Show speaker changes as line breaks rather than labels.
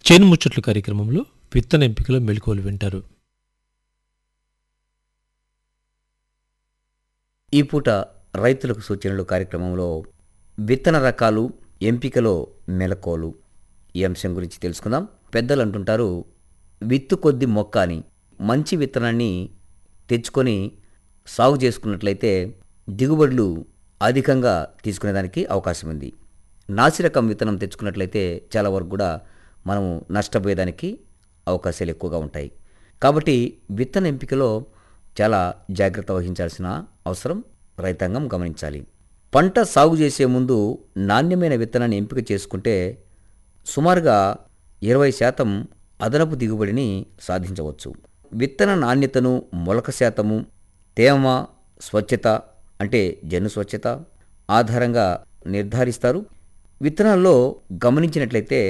చేను ముచ్చట్లు కార్యక్రమంలో విత్తన ఎంపికలో మెళుకువలు వింటారు
ఈ పూట రైతులకు సూచనలు కార్యక్రమంలో విత్తన రకాలు ఎంపికలో మెలకువలు ఈ అంశం గురించి తెలుసుకుందాం పెద్దలు అంటుంటారు విత్తు కొద్ది మొక్క అని మంచి విత్తనాన్ని తెచ్చుకొని సాగు చేసుకున్నట్లయితే దిగుబడులు అధికంగా తీసుకునేదానికి అవకాశం ఉంది నాసిరకం విత్తనం తెచ్చుకున్నట్లయితే చాలా వరకు కూడా మనము నష్టపోయేదానికి అవకాశాలు ఎక్కువగా ఉంటాయి కాబట్టి విత్తన ఎంపికలో చాలా జాగ్రత్త వహించాల్సిన అవసరం రైతాంగం గమనించాలి పంట సాగు చేసే ముందు నాణ్యమైన విత్తనాన్ని ఎంపిక చేసుకుంటే సుమారుగా ఇరవై శాతం అదనపు దిగుబడిని సాధించవచ్చు విత్తన నాణ్యతను మొలక శాతము తేమ స్వచ్ఛత అంటే జను స్వచ్ఛత ఆధారంగా నిర్ధారిస్తారు విత్తనాల్లో గమనించినట్లయితే